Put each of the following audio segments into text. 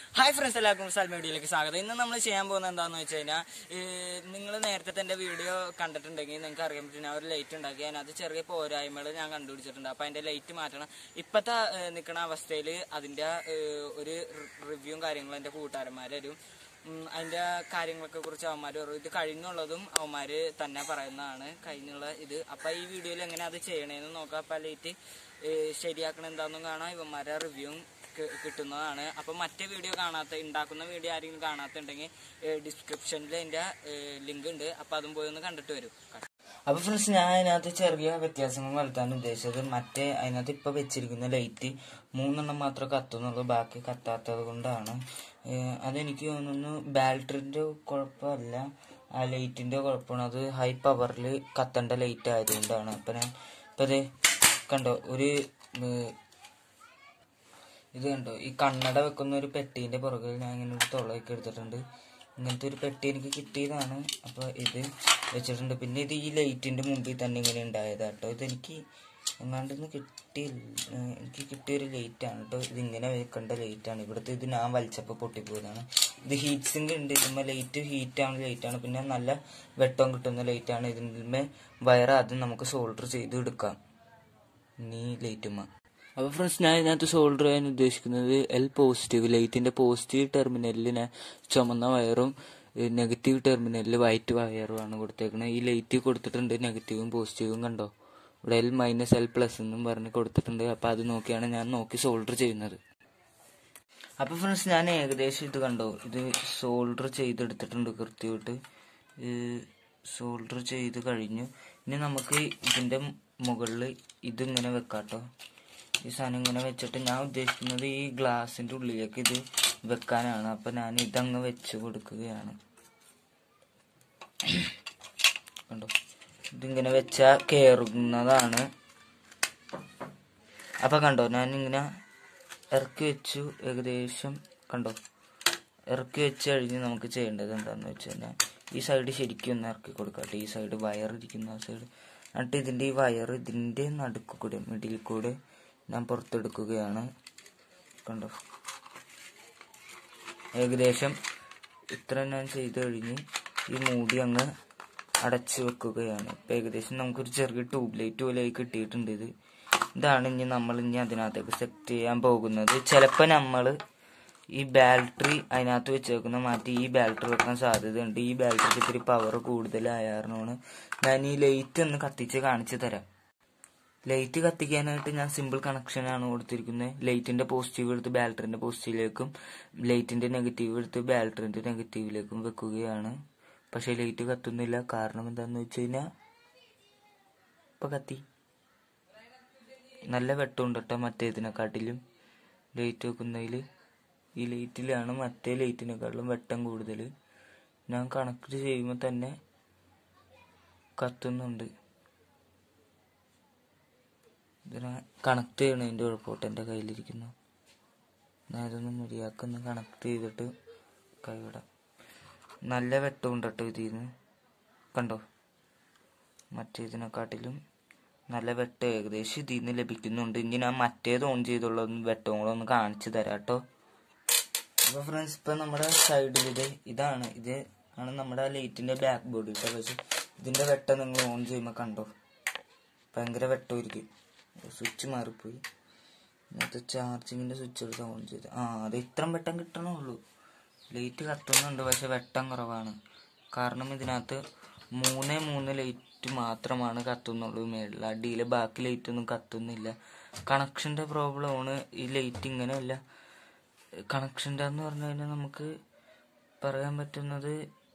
Hi friends എല്ലാവർക്കും സൽ മീഡിയയിലേക്ക് സ്വാഗതം ഇന്ന് നമ്മൾ ചെയ്യാൻ പോകുന്നത് എന്താണെന്ന് വെച്ച് കഴിഞ്ഞാൽ നിങ്ങൾ നേരത്തെ എൻ്റെ വീഡിയോ കണ്ടിട്ടുണ്ടെങ്കിൽ നിങ്ങൾക്ക് അറിയാൻ പറ്റും ഞാൻ ഒരു ലൈറ്റ് ഉണ്ടാക്കി അതിനകത്ത് ചെറിയ പോരായ്മകൾ ഞാൻ കണ്ടുപിടിച്ചിട്ടുണ്ട് അപ്പോൾ അതിൻ്റെ ലൈറ്റ് മാറ്റണം ഇപ്പോഴത്തെ നിൽക്കുന്ന അവസ്ഥയിൽ അതിൻ്റെ ഒരു റിവ്യൂവും കാര്യങ്ങളും എൻ്റെ കൂട്ടുകാരന്മാരും ഉം, അതിന്റെ കാര്യങ്ങളൊക്കെ കുറിച്ച് അവന്മാർ പറയും ഇത് കഴിഞ്ഞുള്ളതും അവന്മാർ തന്നെ പറയുന്നതാണ് കഴിഞ്ഞുള്ള ഇത് അപ്പൊ ഈ വീഡിയോയിൽ എങ്ങനെ അത് ചെയ്യണേന്ന് നോക്കാം അപ്പൊ ലൈറ്റ് ശരിയാക്കണ എന്താണെന്നും കാണാം ഇവന്മാരെ റിവ്യൂവും കിട്ടുന്നതാണ് അപ്പൊ മറ്റേ വീഡിയോ കാണാത്ത ഉണ്ടാക്കുന്ന വീഡിയോ ആരെങ്കിലും കാണാത്തുണ്ടെങ്കിൽ ഡിസ്ക്രിപ്ഷനിൽ അതിന്റെ ലിങ്ക് ഉണ്ട് അപ്പൊ അതും പോയി ഒന്ന് കണ്ടിട്ട് വരും അപ്പൊ ഫ്രണ്ട്സ് ഞാൻ അതിനകത്ത് ചെറിയ വ്യത്യാസങ്ങൾ വരുത്താൻ ഉദ്ദേശിച്ചത് മറ്റേ അതിനകത്ത് ഇപ്പൊ വെച്ചിരിക്കുന്ന ലൈറ്റ് മൂന്നെണ്ണം മാത്രമേ കത്തുന്നുള്ളൂ ബാക്കി കത്താത്തത് കൊണ്ടാണ് ഏഹ് അതെനിക്ക് തോന്നുന്നു ബാറ്ററിന്റെ കുഴപ്പമല്ല ആ ലൈറ്റിന്റെ കുഴപ്പമാണ് അത് ഹൈ പവറിൽ കത്തേണ്ട ലൈറ്റ് ആയതുകൊണ്ടാണ് അപ്പൊ ഞാൻ ഇപ്പൊ ദേ കണ്ടോ ഒരു ഏഹ് ഇത് കണ്ടോ ഈ കണ്ണട വെക്കുന്ന ഒരു പെട്ടീന്റെ പുറകിൽ ഞാൻ ഇങ്ങനെ ഒരു തുളയൊക്കെ എടുത്തിട്ടുണ്ട് ഇങ്ങനത്തെ ഒരു പെട്ടി എനിക്ക് കിട്ടിയതാണ് അപ്പൊ ഇത് വെച്ചിട്ടുണ്ട് പിന്നെ ഇത് ഈ ലൈറ്റിന്റെ മുമ്പിൽ തന്നെ ഇങ്ങനെ ഉണ്ടായതാട്ടോ ഇതെനിക്ക് എങ്ങാണ്ടെന്ന് കിട്ടി എനിക്ക് കിട്ടിയ ഒരു ലൈറ്റ് ആണ് കേട്ടോ ഇത് ഇങ്ങനെ വെക്കേണ്ട ലൈറ്റ് ആണ് ഇവിടുത്തെ ഇത് ഞാൻ വലിച്ചപ്പോൾ പൊട്ടിപ്പോയതാണ് ഇത് ഹീറ്റ് സിങ്ക് ഉണ്ട് ഇതുമ്മ ലൈറ്റ് ഹീറ്റ് ആണ് ലൈറ്റ് ആണ് പിന്നെ നല്ല വെട്ടം കിട്ടുന്ന ലൈറ്റ് ആണ് ഇതിന്മേ വയർ ആദ്യം നമുക്ക് സോൾഡർ ചെയ്ത് എടുക്കാം നീ ലൈറ്റുമ്മ അപ്പോൾ ഫ്രണ്ട്സ് ഞാൻ ഇതിനകത്ത് സോൾഡർ ചെയ്യാൻ ഉദ്ദേശിക്കുന്നത് എൽ പോസിറ്റീവ് ലൈറ്റിന്റെ പോസിറ്റീവ് ടെർമിനലിൽ ഞാൻ ചുമന്ന വയറും നെഗറ്റീവ് ടെർമിനലിൽ വൈറ്റ് വയറുമാണ് കൊടുത്തേക്കുന്നത് ഈ ലൈറ്റ് കൊടുത്തിട്ടുണ്ട് നെഗറ്റീവും പോസിറ്റീവും കണ്ടോ ഇവിടെ എൽ മൈനസ് എൽ പ്ലസ് എന്നും പറഞ്ഞ് കൊടുത്തിട്ടുണ്ട് അപ്പോൾ അത് നോക്കിയാണ് ഞാൻ നോക്കി സോൾഡർ ചെയ്യുന്നത് അപ്പോൾ ഫ്രണ്ട്സ് ഞാൻ ഏകദേശം ഇത് കണ്ടോ ഇത് സോൾഡർ ചെയ്തെടുത്തിട്ടുണ്ട് കൃത്യമായിട്ട് സോൾഡർ ചെയ്ത് കഴിഞ്ഞു ഇനി നമുക്ക് ഇതിന്റെ മുകളിൽ ഇതിങ്ങനെ വെക്കാട്ടോ ഈ സാധനം ഇങ്ങനെ വെച്ചിട്ട് ഞാൻ ഉദ്ദേശിക്കുന്നത് ഈ ഗ്ലാസിന്റെ ഉള്ളിലേക്ക് ഇത് വെക്കാനാണ് അപ്പൊ ഞാൻ ഇതങ്ങ് വെച്ച് കൊടുക്കുകയാണ് കണ്ടോ ഇതിങ്ങനെ വെച്ചാ കേറുന്നതാണ് അപ്പൊ കണ്ടോ ഞാൻ ഇങ്ങനെ ഇറക്കി വെച്ചു ഏകദേശം കണ്ടോ ഇറക്കി വെച്ച് കഴിഞ്ഞ് നമുക്ക് ചെയ്യേണ്ടത് എന്താന്ന് വെച്ച് കഴിഞ്ഞാൽ ഈ സൈഡ് ശരിക്കും ഒന്ന് ഇറക്കി കൊടുക്കട്ടെ ഈ സൈഡ് വയർ ഇരിക്കുന്ന ആ സൈഡ് എന്നിട്ട് ഇതിന്റെ ഈ വയർ ഇതിന്റെ നടുക്ക് കൂടെ മിഡിൽ കൂടെ ഞാൻ പുറത്തെടുക്കുകയാണ് കണ്ടോ ഏകദേശം ഇത്ര ഞാൻ ചെയ്ത് കഴിഞ്ഞ് ഈ മൂടി അങ്ങ് അടച്ചു വെക്കുകയാണ് ഇപ്പൊ ഏകദേശം നമുക്കൊരു ചെറിയ ട്യൂബ് ലൈറ്റ് പോലെ ആയി കിട്ടിയിട്ടുണ്ട് ഇത് ഇതാണ് ഇനി നമ്മൾ ഇനി അതിനകത്തേക്ക് സെറ്റ് ചെയ്യാൻ പോകുന്നത് ചിലപ്പോൾ നമ്മൾ ഈ ബാറ്ററി അതിനകത്ത് വെച്ചേക്കുന്ന മാറ്റി ഈ ബാറ്ററി വെക്കാൻ സാധ്യതയുണ്ട് ഈ ബാറ്ററിക്ക് ഇത്തിരി പവർ കൂടുതലായ കാരണമാണ് ഞാൻ ഈ ലൈറ്റ് ഒന്ന് കത്തിച്ച് കാണിച്ചു തരാം ലൈറ്റ് കത്തിക്കാനായിട്ട് ഞാൻ സിമ്പിൾ കണക്ഷനാണ് കൊടുത്തിരിക്കുന്നത് ലൈറ്റിന്റെ പോസിറ്റീവ് എടുത്ത് ബാറ്ററിന്റെ പോസിറ്റീവിലേക്കും ലൈറ്റിന്റെ നെഗറ്റീവ് എടുത്ത് ബാറ്ററിന്റെ നെഗറ്റീവിലേക്കും വെക്കുകയാണ് പക്ഷെ ലൈറ്റ് കത്തുന്നില്ല കാരണം എന്താന്ന് വെച്ച് കഴിഞ്ഞാൽ ഇപ്പൊ കത്തി നല്ല വെട്ടമുണ്ട് കേട്ടോ മറ്റേതിനെക്കാട്ടിലും ലൈറ്റ് വെക്കുന്നതിൽ ഈ ലൈറ്റിലാണ് മറ്റേ ലൈറ്റിനെക്കാട്ടിലും വെട്ടം കൂടുതൽ ഞാൻ കണക്ട് ചെയ്യുമ്പോൾ തന്നെ കത്തുന്നുണ്ട് ഇതിനെ കണക്ട് ചെയ്യണതിൻ്റെ കുഴപ്പമിട്ട് എൻ്റെ കയ്യിലിരിക്കുന്നു ഞാൻ ഇതൊന്ന് മര്യാദക്കൊന്ന് കണക്ട് ചെയ്തിട്ട് കൈവിടാം നല്ല വെട്ടമുണ്ട് കേട്ടോ ഇതിൽ നിന്ന് കണ്ടോ മറ്റേതിനെക്കാട്ടിലും നല്ല വെട്ടം ഏകദേശം ഇതിൽ നിന്ന് ലഭിക്കുന്നുണ്ട് ഇനി ഞാൻ മറ്റേത് ഓൺ ചെയ്തുള്ള വെട്ടവും കൂടെ ഒന്ന് കാണിച്ചു തരാം കേട്ടോ അപ്പോൾ ഫ്രണ്ട്സ് ഇപ്പം നമ്മുടെ സൈഡിൽ ഇത് ഇതാണ് ഇത് ആണ് നമ്മുടെ ലൈറ്റിന്റെ ബാക്ക് ബോഡി കേട്ടോ പക്ഷെ ഇതിന്റെ വെട്ടം നിങ്ങൾ ഓൺ ചെയ്യുമ്പോൾ കണ്ടോ ഭയങ്കര വെട്ടമായിരിക്കും സ്വിച്ച് മാറിപ്പോയി ഇന്നത്തെ ചാർജിങ്ങിന്റെ സ്വിച്ച് എടുത്ത് ഓൺ ചെയ്ത് ആ അത് ഇത്രയും വെട്ടം കിട്ടണുള്ളൂ ലൈറ്റ് കത്തുന്നുണ്ട് പക്ഷെ വെട്ടം കുറവാണ് കാരണം ഇതിനകത്ത് മൂന്നേ മൂന്ന് ലൈറ്റ് മാത്രമാണ് കത്തുന്നുള്ളൂ മേളിൽ അടിയിൽ ബാക്കി ലൈറ്റ് ഒന്നും കത്തുന്നില്ല കണക്ഷന്റെ പ്രോബ്ലമാണ് ഈ ലൈറ്റ് ഇങ്ങനെയല്ല കണക്ഷൻ്റെ എന്ന് പറഞ്ഞു കഴിഞ്ഞാൽ നമുക്ക് പറയാൻ പറ്റുന്നത്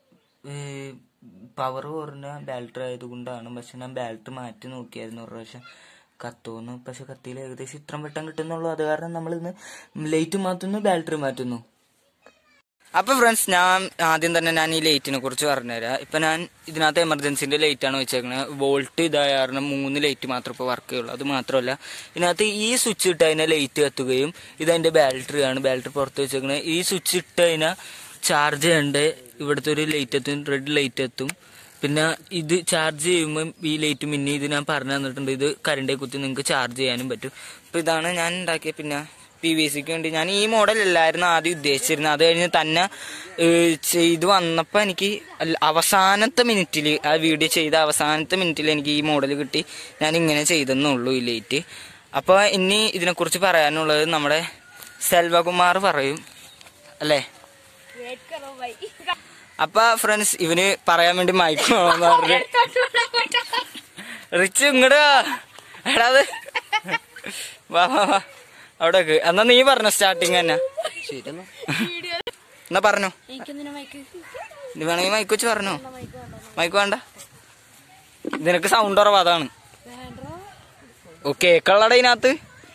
പവർ കുറഞ്ഞ ബാറ്ററി ആയതുകൊണ്ടാണ് പക്ഷെ ഞാൻ ബാറ്ററി മാറ്റി നോക്കിയായിരുന്നു ഒരു പ്രാവശ്യം കത്തുന്നു പക്ഷെ കത്തിയിൽ ഏകദേശം ഇത്രയും വെട്ടം കിട്ടുന്നുള്ളൂ അത് കാരണം നമ്മൾ ഇന്ന് ലൈറ്റ് മാറ്റുന്നു ബാറ്ററി മാറ്റുന്നു അപ്പൊ ഫ്രണ്ട്സ് ഞാൻ ആദ്യം തന്നെ ഞാൻ ഈ ലൈറ്റിനെ കുറിച്ച് പറഞ്ഞുതരാം ഇപ്പൊ ഞാൻ ഇതിനകത്ത് എമർജൻസിന്റെ ലൈറ്റ് ആണ് വെച്ചേക്കുന്നത് വോൾട്ട് ഇതായ കാരണം മൂന്ന് ലൈറ്റ് മാത്രം ഇപ്പോൾ വർക്ക് ചെയ്യുള്ളൂ അത് മാത്രമല്ല ഇതിനകത്ത് ഈ സ്വിച്ച് ഇട്ട് അതിനെ ലൈറ്റ് കത്തുകയും ഇതെന്റെ ബാറ്ററിയാണ് ബാറ്ററി പുറത്ത് വെച്ചേക്കുന്നത് ഈ സ്വിച്ച് ഇട്ട് അതിനെ ചാർജ് ചെയ്യേണ്ട ഇവിടുത്തെ ഒരു ലൈറ്റ് എത്തും റെഡ് ലൈറ്റ് എത്തും പിന്നെ ഇത് ചാർജ് ചെയ്യുമ്പോൾ ഈ ലൈറ്റ് മിന്നി ഇത് ഞാൻ പറഞ്ഞു തന്നിട്ടുണ്ട് ഇത് കരണ്ടേ കുത്തി നിങ്ങൾക്ക് ചാർജ് ചെയ്യാനും പറ്റും അപ്പൊ ഇതാണ് ഞാൻ ഉണ്ടാക്കിയ പിന്നെ പി വി സിക്ക് വേണ്ടി ഞാൻ ഈ മോഡൽ അല്ലായിരുന്നു ആദ്യം ഉദ്ദേശിച്ചിരുന്നത് അത് കഴിഞ്ഞ് തന്നെ ഏഹ്, ചെയ്ത് വന്നപ്പോൾ എനിക്ക് അല്ല- അവസാനത്തെ മിനിറ്റിൽ ആ വീഡിയോ ചെയ്ത അവസാനത്തെ മിനിറ്റിൽ എനിക്ക് ഈ മോഡൽ കിട്ടി ഞാൻ ഇങ്ങനെ ചെയ്തെന്നുള്ളൂ ഈ ലൈറ്റ് അപ്പോൾ ഇനി ഇതിനെക്കുറിച്ച് പറയാനുള്ളത് നമ്മുടെ സെൽവകുമാർ പറയും അല്ലേ അപ്പൊ ഫ്രണ്ട്സ് ഇവന് പറയാൻ വേണ്ടി മൈക്ക് വേണമെന്ന് പറഞ്ഞു റിച്ച് ഇങ്ങട് വാ. എടാ അത് വാ വാ വാ അവിടെ വെക്ക്. എന്നാ നീ പറഞ്ഞ സ്റ്റാർട്ടിങ് തന്നെ ശരി എന്നാ എന്നാ പറഞ്ഞു എനിക്കെന്തിനാ മൈക്ക് നീ വേണമെങ്കിൽ മൈക്ക് വെച്ച് പറഞ്ഞു മൈക്ക് വേണ്ട മൈക്ക് വേണ്ട നിനക്ക് സൗണ്ട് കുറവ് അതാണ് വേണ്ട ഓ കേക്കുള്ളട ഇതിനകത്ത്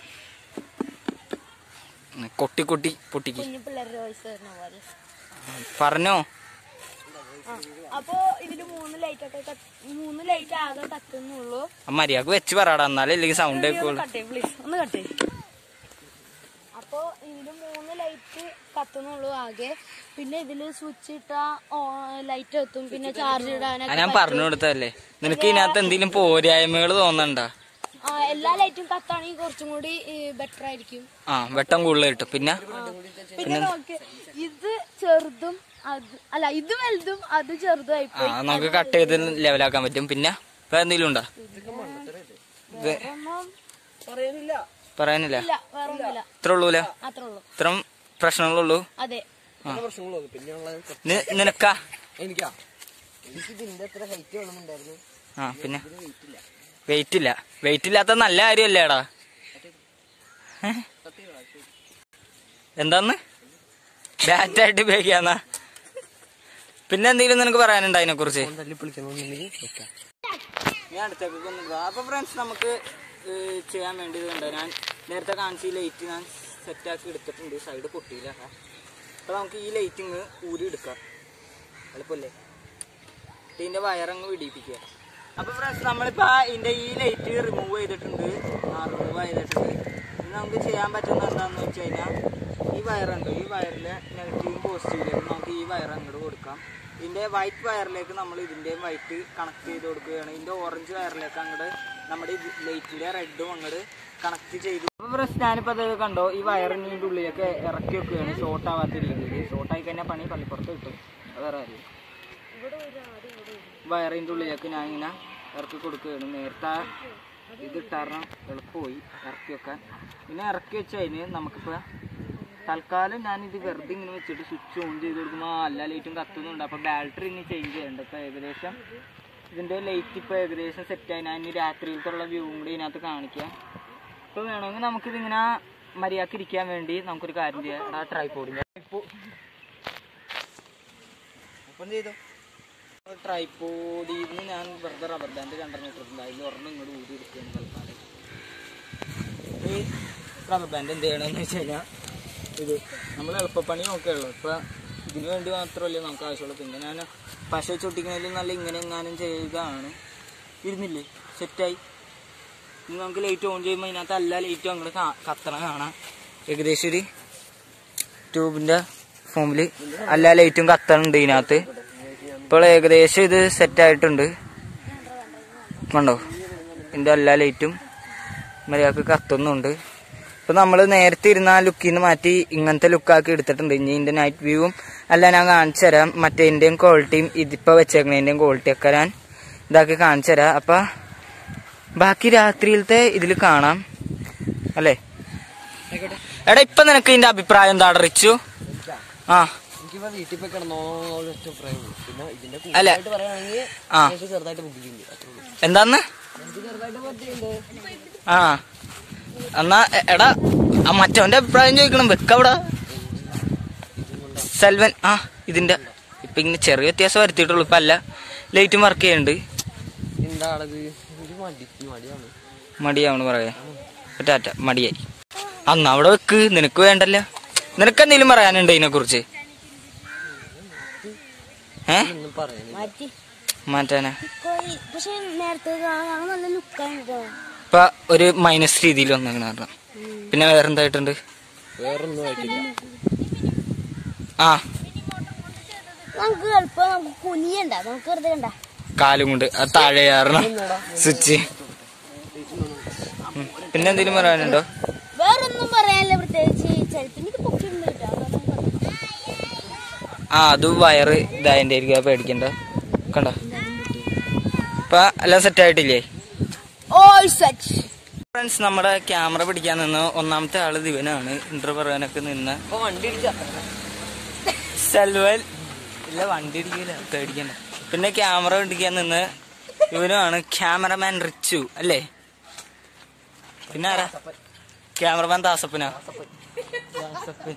കൊട്ടി കൊട്ടി പൊട്ടിക്ക് കുഞ്ഞു പിള്ളേരുടെ വോയിസ് വരുന്ന പോലെ പറഞ്ഞോ ആ, അപ്പൊ ഇതില് മൂന്ന് ലൈറ്റ് ഒക്കെ കത്ത്- മൂന്ന് ലൈറ്റ് ആകെ കത്തുന്നുള്ളൂ ആ മര്യാദക്ക് വെച്ച് പറയാടാ എന്നാലേ ഇല്ലെങ്കിൽ സൗണ്ട് കേൾക്കുള്ളൂ കട്ടേ പ്ലീസ് ഒന്ന് കട്ടേ അപ്പൊ ഇതില് മൂന്ന് ലൈറ്റ് കത്തുന്നുള്ളൂ ആകെ പിന്നെ ഇതില് സ്വിച്ച് ഇട്ടാ ലൈറ്റ് എത്തും പിന്നെ ചാർജ് ആ ഇടാനൊക്കെ ഞാൻ പറഞ്ഞു കൊടുത്തതല്ലേ നിനക്ക് ഇതിനകത്ത് എന്തെങ്കിലും പോരായ്മകൾ തോന്നണ്ട ആ, എല്ലാ ലൈറ്റും കത്താണെങ്കിൽ കുറച്ചും കൂടി ബെറ്റർ ആയിരിക്കും ആ വെട്ടം കൂടുതൽ കിട്ടും പിന്നെ പിന്നെ നോക്ക് ഇത് ചെറുതും അത് അല്ല ഇത് വലുതും അത് ചെറുതുമായി ആ നമുക്ക് കട്ട് ചെയ്ത് ലെവലാക്കാൻ പറ്റും പിന്നെ വേറെ എന്തെങ്കിലും ഉണ്ടോ ഒന്നും പറയാനില്ല ഇല്ല വേറെ ഒന്നുമില്ല ഇത്ര ഉള്ളൂല അത്രേ ഉള്ളൂ ഇത്രയും പ്രശ്നങ്ങളുള്ളൂ അതെ പ്രശ്നങ്ങളോ പിന്നെയുള്ള നി- നിനക്കാ എനിക്കാ എനിക്ക് ഇതിന്റെ അത്ര ഹൈറ്റ് വേണമെന്നുണ്ടായിരുന്നു ആ പിന്നെ വെയിറ്റ് ഇല്ല വെയിറ്റ് ഇല്ലാത്ത നല്ല കാര്യമല്ലേടാ ഏ? എന്താന്ന് ബാറ്റായിട്ട് ഉപയോഗിക്കാന്നാ പിന്നെ എന്തെങ്കിലും നിനക്ക് പറയാനുണ്ടോ അതിനെ കുറിച്ച് തല്ലി പിടിക്കണമെന്നുണ്ടെങ്കിൽ വെക്കാം ഞാൻ അടുത്തേക്ക് കൊണ്ടുപോകാം അപ്പൊ ഫ്രണ്ട്സ് നമുക്ക് ഏഹ്, ചെയ്യാൻ വേണ്ടി ഇതുണ്ട് ഞാൻ നേരത്തെ കാണിച്ച ഈ ലൈറ്റ് ഞാൻ സെറ്റാക്കി എടുത്തിട്ടുണ്ട് സൈഡ് പൊട്ടിയില്ല അപ്പൊ നമുക്ക് ഈ ലൈറ്റ് ഇങ്ങ് ഊരി എടുക്കാം എളുപ്പല്ലേ ഇതിന്റെ വയറങ്ങ് വിടിയിപ്പിക്കുക അപ്പൊ ഫ്രണ്ട്സ് നമ്മളിപ്പോ ആ ഇതിന്റെ ഈ ലൈറ്റ് റിമൂവ് ചെയ്തിട്ടുണ്ട് ആ റിമൂവ് ചെയ്തിട്ടുണ്ട് ഇനി നമുക്ക് ചെയ്യാൻ പറ്റുന്ന എന്താന്ന് വെച്ച് കഴിഞ്ഞാൽ ഈ വയറുണ്ട് ഈ വയറിലെ നെഗറ്റീവും പോസിറ്റീവിലേക്ക് നമുക്ക് ഈ വയർ അങ്ങോട്ട് കൊടുക്കാം ഇതിന്റെ വൈറ്റ് വയറിലേക്ക് നമ്മൾ ഇതിന്റെയും വൈറ്റ് കണക്ട് ചെയ്ത് കൊടുക്കുകയാണ് ഇതിന്റെ ഓറഞ്ച് വയറിലേക്ക് അങ്ങോട്ട് നമ്മുടെ ലൈറ്റിന്റെ റെഡും അങ്ങോട്ട് കണക്ട് ചെയ്തു അപ്പൊ ഫ്രണ്ട്സ് ഞാനിപ്പോ അത് കണ്ടോ ഈ വയറിന് ഇതിന്റെ ഉള്ളിലേക്ക് ഇറക്കി വെക്കുകയാണ് ഷോർട്ട് ആവാത്ത രീതിയിൽ ഷോർട്ട് ആയി കഴിഞ്ഞാൽ പണി പള്ളിപ്പുറത്ത് കിട്ടും അത് വേറെ കാര്യം വയറിൻ്റെ ഉള്ളിലേക്ക് ഞാൻ ഇങ്ങനെ ഇറക്കി കൊടുക്കുകയാണ് നേരത്തെ ആ ഇത് ഇട്ടാരണം എളുപ്പമായി ഇറക്കി വെക്കാൻ പിന്നെ ഇറക്കി വെച്ച് കഴിഞ്ഞ് നമുക്കിപ്പോൾ തൽക്കാലം ഞാനിത് വെറുതെ ഇങ്ങനെ വെച്ചിട്ട് സ്വിച്ച് ഓൺ ചെയ്ത് കൊടുക്കുമ്പോൾ എല്ലാ ലൈറ്റും കത്തുന്നുണ്ട് അപ്പോൾ ബാറ്ററി ഇനി ചേഞ്ച് ചെയ്യണ്ട ഇപ്പോൾ ഏകദേശം ഇതിൻ്റെ ലൈറ്റ് ഇപ്പോൾ ഏകദേശം സെറ്റായി ഞാൻ ഇനി രാത്രിയിലത്തുള്ള വ്യൂവും കൂടി ഇതിനകത്ത് കാണിക്കാം ഇപ്പോൾ വേണമെങ്കിൽ നമുക്കിതിങ്ങനെ മര്യാദക്ക് ഇരിക്കാൻ വേണ്ടി നമുക്കൊരു കാര്യം ചെയ്യാം എടാ ട്രൈപ്പോഡിൻ്റെ ഓപ്പൺ ചെയ്തോ ട്രൈപ്പോഡിൽ നിന്ന് ഞാൻ വെറുതെ റബ്ബർ ബാൻഡ് രണ്ടെണ്ണം ഇട്ടിട്ടുണ്ട് അതിൽ ഒരെണ്ണം ഇങ്ങോട്ട് ഊരി എടുക്കുകയാണ് തൽക്കാലം ഈ റബ്ബർ ബാൻഡ് എന്ത് ചെയ്യണമെന്ന് വെച്ച് കഴിഞ്ഞാൽ ഇത് നമ്മൾ എളുപ്പപ്പണി നോക്കുകയുള്ളൂ ഇപ്പം ഇതിന് വേണ്ടി മാത്രമല്ലേ നമുക്ക് ആവശ്യമുള്ളൂ പിന്നെ ഞാൻ പശ ചൊട്ടിക്കുന്നതിലും നല്ല ഇങ്ങനെ എങ്ങാനും ചെയ്തതാണ് ഇരുന്നില്ലേ സെറ്റായി ഇനി നമുക്ക് ലൈറ്റ് ഓൺ ചെയ്യുമ്പോൾ ഇതിനകത്ത് എല്ലാ ലൈറ്റും അങ്ങോട്ട് കത്തണം കാണാം ഏകദേശം ഒരു ട്യൂബിൻ്റെ ഫോമിൽ എല്ലാ ലൈറ്റും കത്തണുണ്ട് ഇതിനകത്ത് ഇപ്പോൾ ഏകദേശം ഇത് സെറ്റ് ആയിട്ടുണ്ട് കണ്ടോ ഇതിൻ്റെ എല്ലാ ലൈറ്റും മര്യാദക്ക് കത്തുന്നുണ്ട് ഇപ്പൊ നമ്മൾ നേരത്തെ ഇരുന്ന ആ ലുക്കിൽ നിന്ന് മാറ്റി ഇങ്ങനത്തെ ലുക്കാക്കി എടുത്തിട്ടുണ്ട് ഇനി ഇതിന്റെ നൈറ്റ് വ്യൂവും അല്ല ഞാൻ കാണിച്ചു തരാം മറ്റേതിന്റെയും ക്വാളിറ്റിയും ഇതിപ്പോ വെച്ചേക്കുന്നതിന്റെയും ക്വാളിറ്റി ഒക്കെ ഞാൻ ഇതാക്കി കാണിച്ചു തരാം അപ്പൊ ബാക്കി രാത്രിയിലത്തെ ഇതിൽ കാണാം അല്ലേ എടാ ഇപ്പൊ നിനക്ക് ഇതിന്റെ അഭിപ്രായം എന്താ റിച്ചു ആ എനിക്കിപ്പോ വീട്ടിൽ പോയി കിടന്നോളം ഒറ്റ അഭിപ്രായമുള്ളൂ പിന്നെ ഇതിന്റെ അല്ല. കൂടുതലായിട്ട് പറയുകയാണെങ്കിൽ ആ എനിക്ക് ചെറുതായിട്ട് ബുദ്ധിമുട്ടുണ്ട് അത്രേ ഉള്ളൂ എന്താന്ന് എനിക്ക് ചെറുതായിട്ട് പറ്റിയുണ്ട് ആ എന്നാ എ- എടാ ആ മറ്റവന്റെ അഭിപ്രായം ചോദിക്കണം വെക്കവിടെ സെൽവൻ ആ ഇതിന്റെ ഇപ്പൊ ഇങ്ങനെ ചെറിയ വ്യത്യാസം വരുത്തിയിട്ടുള്ളൂ ഇപ്പൊ അല്ല ലൈറ്റും വർക്ക് ചെയ്യുന്നുണ്ട് എന്താണത് എനിക്ക് മടി മടിയാണ് മടിയാവണ് പറയാ ടാറ്റ മടിയായി അന്ന് അവിടെ വെക്ക് നിനക്ക് വേണ്ടല്ല നിനക്ക് എന്തെങ്കിലും പറയാനുണ്ട് ഇതിനെ കുറിച്ച് ഏ ഒന്നും പറയാനില്ല മാറ്റി മാറ്റാനാ പക്ഷെ നേരത്തെ കാണാൻ നല്ല ലുക്കാണ് ഇപ്പൊ ഒരു മൈനസ് രീതിയിൽ വന്നേക്കണ കാരണം പിന്നെ വേറെന്തായിട്ടുണ്ട് വേറൊന്നും ആയിട്ടില്ല ആ നമുക്ക് എളുപ്പം നമുക്ക് കുനിയണ്ട നമുക്ക് വെറുതെ കണ്ട കാലും കൊണ്ട് അത് താഴെ കയറണം സ്വിച്ച് പിന്നെ എന്തെങ്കിലും പറയാനുണ്ടോ വേറൊന്നും പറയാനില്ല പ്രത്യേകിച്ച് ചിലപ്പോൾ ഇത് പൊക്കിയിട്ടുണ്ട് കേട്ടോ അതാണ് കുഴപ്പം. ആ അത് വയറ് ഇതായതിൻ്റെ ആയിരിക്കും പേടിക്കണ്ട കണ്ടോ ഇപ്പൊ എല്ലാം സെറ്റ് ആയിട്ടില്ലേ All set. ഫ്രണ്ട്സ് നമ്മുടെ ക്യാമറ പിടിക്കാൻ നിന്ന് ഒന്നാമത്തെ ആള് ദിവനാണ് ഇന്റർ പറയാനൊക്കെ നിന്ന് അപ്പൊ വണ്ടി ഇടിച്ച സെൽവൽ ഇല്ല വണ്ടി ഇടിക്കില്ല പേടിക്കണ്ട പിന്നെ ക്യാമറ പിടിക്കാൻ നിന്ന് ഇവനുമാണ് ക്യാമറമാൻ റിച്ചു അല്ലേ പിന്നെ ആരാ ക്യാമറമാൻ ദാസപ്പനാ ദാസപ്പൻ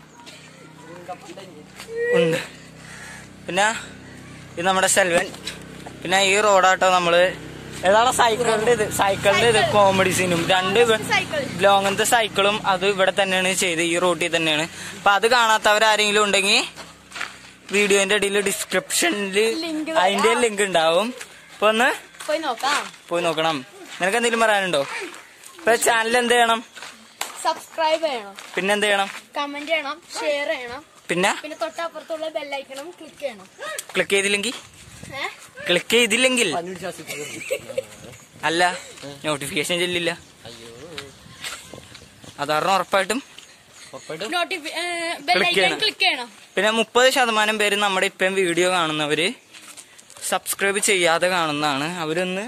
ഉണ്ട് പിന്നെ ഇത് നമ്മുടെ സെൽവൻ പിന്നെ ഈ റോഡാട്ടോ നമ്മള് ഏതാണ് സൈക്കിളിന്റെ ഇത് സൈക്കിളിന്റെ ഇത് കോമഡി സീനും രണ്ട് ലോങ്ങത്തെ സൈക്കിളും അത് ഇവിടെ തന്നെയാണ് ചെയ്ത് ഈ റോട്ടിൽ തന്നെയാണ് അപ്പൊ അത് കാണാത്തവരാരെങ്കിലും ഉണ്ടെങ്കിൽ വീഡിയോന്റെ ഇടയിൽ ഡിസ്ക്രിപ്ഷനിൽ Link അതിന്റെ ലിങ്ക് ഉണ്ടാവും അപ്പൊ ഒന്ന് പോയി നോക്കാം പോയി നോക്കണം നിനക്ക് എന്തെങ്കിലും പറയാനുണ്ടോ ഇപ്പൊ ചാനൽ എന്ത് ചെയ്യണം സബ്സ്ക്രൈബ് ചെയ്യണം പിന്നെ എന്ത് ചെയ്യണം കമന്റ് ചെയ്യണം ഷെയർ ചെയ്യണം പിന്നെ പിന്നെ തൊട്ടപ്പുറത്തുള്ള ബെല്ലൈക്കണം ക്ലിക്ക് ചെയ്യണം ക്ലിക്ക് ചെയ്തില്ലെങ്കിൽ ഏഹ് ക്ലിക്ക് ചെയ്തില്ലെങ്കിൽ വണ്ടി ഇടിച്ച അല്ല നോട്ടിഫിക്കേഷൻ ചെല്ലില്ല അതാരണം ഉറപ്പായിട്ടും ഉറപ്പായിട്ടും നോട്ടിഫി ചെയ്യണം. ബെല്ലൈക്കൺ ക്ലിക്ക് ചെയ്യണം പിന്നെ മുപ്പത് ശതമാനം പേര് നമ്മുടെ ഇപ്പം വീഡിയോ കാണുന്നവര് സബ്സ്ക്രൈബ് ചെയ്യാതെ കാണുന്നതാണ് അവരൊന്ന്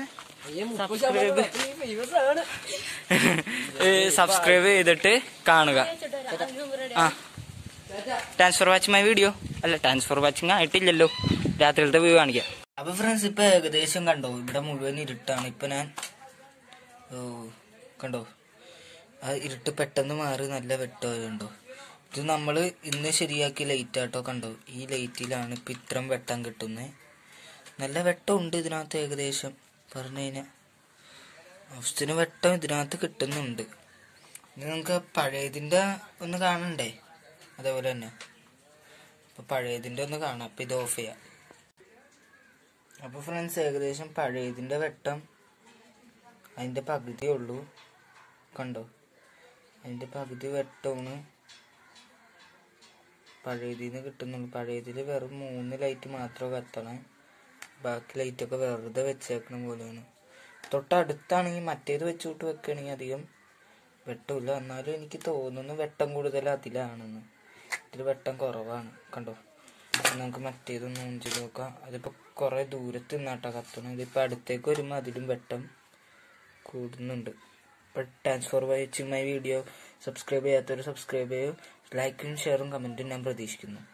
സബ്സ്ക്രൈബ് ചെയ്തിട്ട് കാണുക ആ thanks for watching my video അല്ല താങ്ക്സ് ഫോർ വാച്ചിങ് ആയിട്ടില്ലല്ലോ രാത്രിയിലത്തെ വ്യൂ കാണിക്കാം അപ്പൊ ഫ്രണ്ട്സ് ഇപ്പൊ ഏകദേശം കണ്ടോ ഇവിടെ മുഴുവൻ ഇരുട്ടാണ് ഇപ്പൊ ഞാൻ ഓ കണ്ടോ ആ ഇരുട്ട് പെട്ടെന്ന് മാറി നല്ല വെട്ടമുണ്ടോ ഇത് നമ്മൾ ഇന്ന് ശരിയാക്കിയ ലൈറ്റ് ആട്ടോ കണ്ടോ ഈ ലൈറ്റിലാണ് ഇപ്പൊ ഇത്രയും വെട്ടം കിട്ടുന്നത് നല്ല വെട്ടമുണ്ട് ഇതിനകത്ത് ഏകദേശം പറഞ്ഞു കഴിഞ്ഞാൽ ആവശ്യത്തിന് വെട്ടം ഇതിനകത്ത് കിട്ടുന്നുണ്ട് ഇനി നമുക്ക് പഴയതിന്റെ ഒന്ന് കാണണ്ടേ അതേപോലെ തന്നെ അപ്പൊ പഴയതിന്റെ ഒന്ന് കാണാം അപ്പൊ ഇത് ഓഫ് ചെയ്യാം അപ്പൊ ഫ്രണ്ട്സ് ഏകദേശം പഴയതിന്റെ വെട്ടം അതിന്റെ പകുതിയേ ഉള്ളൂ കണ്ടോ അതിന്റെ പകുതി വെട്ടമാണ് പഴയതിൽ നിന്ന് കിട്ടുന്നുള്ളൂ പഴയതിൽ വെറും മൂന്ന് ലൈറ്റ് മാത്രമേ കത്തണേ ബാക്കി ലൈറ്റൊക്കെ വെറുതെ വെച്ചേക്കണ പോലെയാണ് തൊട്ടടുത്താണെങ്കിൽ മറ്റേത് വെച്ചുകൊണ്ട് വെക്കുകയാണെങ്കിൽ അധികം വെട്ടമില്ല എന്നാലും എനിക്ക് തോന്നുന്നു വെട്ടം കൂടുതൽ അതിലാണെന്ന് ഇതിൽ വെട്ടം കുറവാണ് കണ്ടോ ഇനി നമുക്ക് മറ്റേതൊന്ന് ഓൺ ചെയ്ത് നോക്കാം അതിപ്പോ കുറെ ദൂരത്ത് നിന്നാട്ടാ കത്തണം ഇതിപ്പോ അടുത്തേക്ക് വരുമ്പോൾ അതിലും വെട്ടം കൂടുന്നുണ്ട് അപ്പോൾ thanks for watching my video subscribe ചെയ്യാത്തവർ സബ്സ്ക്രൈബ് ചെയ്യൂ ലൈക്കും ഷെയറും കമൻറ്റും ഞാൻ പ്രതീക്ഷിക്കുന്നു